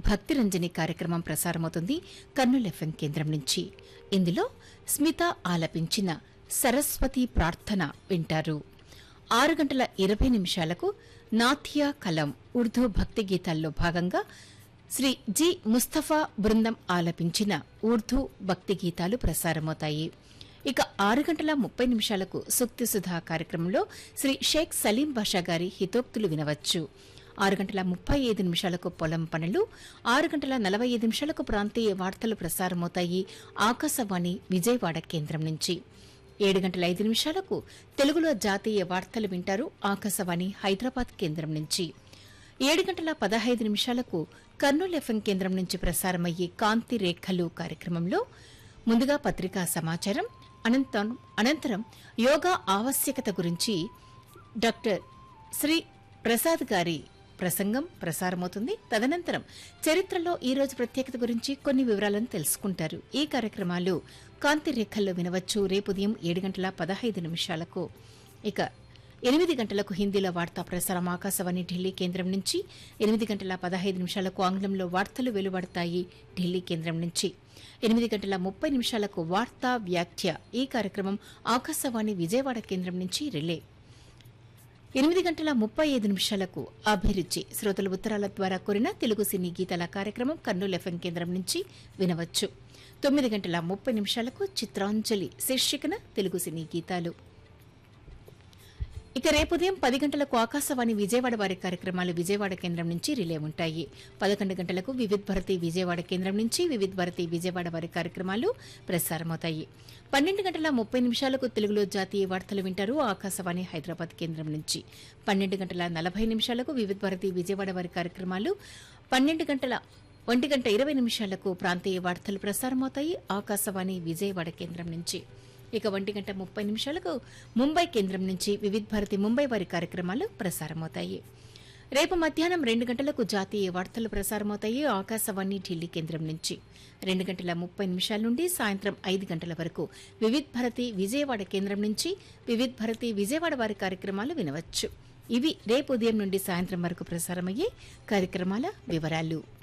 భక్తిరంజని కార్యక్రమం ప్రసారమవుతుంది కర్నూలు ఎఫ్ఎం కేంద్రం నుంచి ఇందులో స్మిత ఆలపించిన సరస్వతి ప్రార్థన వింటారు ఆరు గంటల ఇరవై నిమిషాలకు నాథియా కలం ఉర్దూ భక్తి గీతాల్లో భాగంగా శ్రీ జి ముస్తఫా బృందం ఆలపించిన ఉర్దూ భక్తి గీతాలు ప్రసారమవుతాయి ఇక ఆరు గంటల ముప్పై నిమిషాలకు సూక్తి సుధా కార్యక్రమంలో శ్రీ షేక్ సలీం బాషా గారి హితోక్తులు వినవచ్చు ఆరు గంటల ముప్పై ఐదు నిమిషాలకు పొలం పనులు ఆరు గంటల నలభై ఐదు నిమిషాలకు ప్రాంతీయ వార్తలు ప్రసారమవుతాయి ఆకాశవాణి విజయవాడ కేంద్రం నుంచి ఏడు గంటల ఐదు నిమిషాలకు తెలుగులో జాతీయ వార్తలు వింటారు ఆకాశవాణి హైదరాబాద్ కేంద్రం నుంచి ఏడు గంటల పదహైదు నిమిషాలకు కర్నూలు ఎఫ్ఎం కేంద్రం నుంచి ప్రసారమయ్యే కాంతి రేఖలు కార్యక్రమంలో ముందుగా పత్రికా సమాచారం అనంతరం అనంతరం యోగా ఆవశ్యకత గురించి డాక్టర్ శ్రీ ప్రసాద్ గారి ప్రసంగం ప్రసారమవుతుంది తదనంతరం చరిత్రలో ఈ రోజు ప్రత్యేకత గురించి కొన్ని వివరాలను తెలుసుకుంటారు ఈ కార్యక్రమాలు కాంతి రేఖల్లో వినవచ్చు రేపు ఉదయం ఏడు గంటల పదహైదు నిమిషాలకు ఇక ఎనిమిది గంటలకు హిందీలో వార్తా ప్రసారం ఆకాశవాణి ఢిల్లీ కేంద్రం నుంచి ఎనిమిది గంటల పదహైదు నిమిషాలకు ఆంగ్లంలో వార్తలు వెలువడతాయి ఢిల్లీ కేంద్రం నుంచి ఎనిమిది గంటల ముప్పై నిమిషాలకు వార్తా వ్యాఖ్య ఈ కార్యక్రమం ఆకాశవాణి విజయవాడ కేంద్రం నుంచి రిలే ఎనిమిది గంటల ముప్పై ఐదు నిమిషాలకు అభిరుచి శ్రోతల ఉత్తరాల ద్వారా కోరిన తెలుగు సినీ గీతాల కార్యక్రమం కర్నూలు ఎఫ్ఎం కేంద్రం నుంచి వినవచ్చు తొమ్మిది గంటల ముప్పై నిమిషాలకు చిత్రాంజలి శీర్షికన తెలుగు సినీ గీతాలు ఇక రేపు ఉదయం పది గంటలకు ఆకాశవాణి విజయవాడ వారి కార్యక్రమాలు విజయవాడ కేంద్రం నుంచి రిలే ఉంటాయి పదకొండు గంటలకు వివిధ్ భారతి విజయవాడ కేంద్రం నుంచి వివిధ్ భారతి విజయవాడ వారి కార్యక్రమాలు ప్రసారమవుతాయి పన్నెండు గంటల ముప్పై నిమిషాలకు తెలుగులో జాతీయ వార్తలు వింటారు ఆకాశవాణి హైదరాబాద్ కేంద్రం నుంచి పన్నెండు గంటల నలభై నిమిషాలకు వివిధ్ భారతి విజయవాడ వారి కార్యక్రమాలు పన్నెండు గంటల ఒంటి గంట ఇరవై నిమిషాలకు ప్రాంతీయ వార్తలు ప్రసారమవుతాయి ఆకాశవాణి విజయవాడ కేంద్రం నుంచి ఇక ఒంటి గంట ముప్పై నిమిషాలకు ముంబై కేంద్రం నుంచి వివిధ్ భారతి ముంబై వారి కార్యక్రమాలు ప్రసారమవుతాయి రేపు మధ్యాహ్నం రెండు గంటలకు జాతీయ వార్తలు ప్రసారమవుతాయి ఆకాశవాణి ఢిల్లీ కేంద్రం నుంచి రెండు గంటల ముప్పై నిమిషాల నుండి సాయంత్రం ఐదు గంటల వరకు వివిధ్ భారతి విజయవాడ కేంద్రం నుంచి వివిధ్ భారతి విజయవాడ వారి కార్యక్రమాలు వినవచ్చు ఇవి రేపు ఉదయం నుండి సాయంత్రం వరకు ప్రసారమయ్యే కార్యక్రమాల వివరాలు